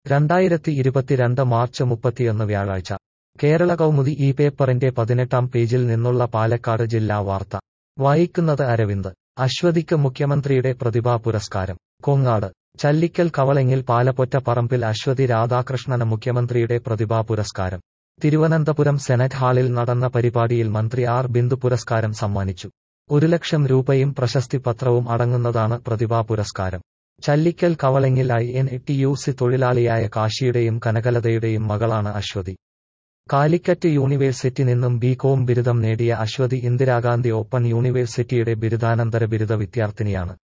രണ്ടായിരത്തി ഇരുപത്തിരണ്ട് മാർച്ച് മുപ്പത്തിയൊന്ന് വ്യാഴാഴ്ച കേരള കൗമുദി ഈ പേപ്പറിന്റെ പതിനെട്ടാം പേജിൽ നിന്നുള്ള പാലക്കാട് ജില്ലാ വാർത്ത വായിക്കുന്നത് അരവിന്ദ് അശ്വതിക്ക് മുഖ്യമന്ത്രിയുടെ പ്രതിഭാ പുരസ്കാരം കൊങ്ങാട് ചല്ലിക്കൽ കവളങ്ങിൽ പാലപ്പൊറ്റ പറമ്പിൽ അശ്വതി രാധാകൃഷ്ണന് മുഖ്യമന്ത്രിയുടെ പ്രതിഭാ പുരസ്കാരം തിരുവനന്തപുരം സെനറ്റ് ഹാളിൽ നടന്ന പരിപാടിയിൽ മന്ത്രി ആർ ബിന്ദു പുരസ്കാരം സമ്മാനിച്ചു ഒരു ലക്ഷം രൂപയും പ്രശസ്തി പത്രവും അടങ്ങുന്നതാണ് പ്രതിഭാ പുരസ്കാരം Challikkal Kavalangil I N T U C തൊഴിലാളിയായ കാശിയുടെയും കനകലതയുടെയും മകളാണ് അശ്വതി കാലിക്കറ്റ് യൂണിവേഴ്സിറ്റി നിന്നും ബി കോം ബിരുദം നേടിയ അശ്വതി ഇന്ദിരാഗാന്ധി ഓപ്പൺ യൂണിവേഴ്സിറ്റിയുടെ ബിരുദാനന്തര ബിരുദ വിദ്യാർത്ഥിനിയാണ്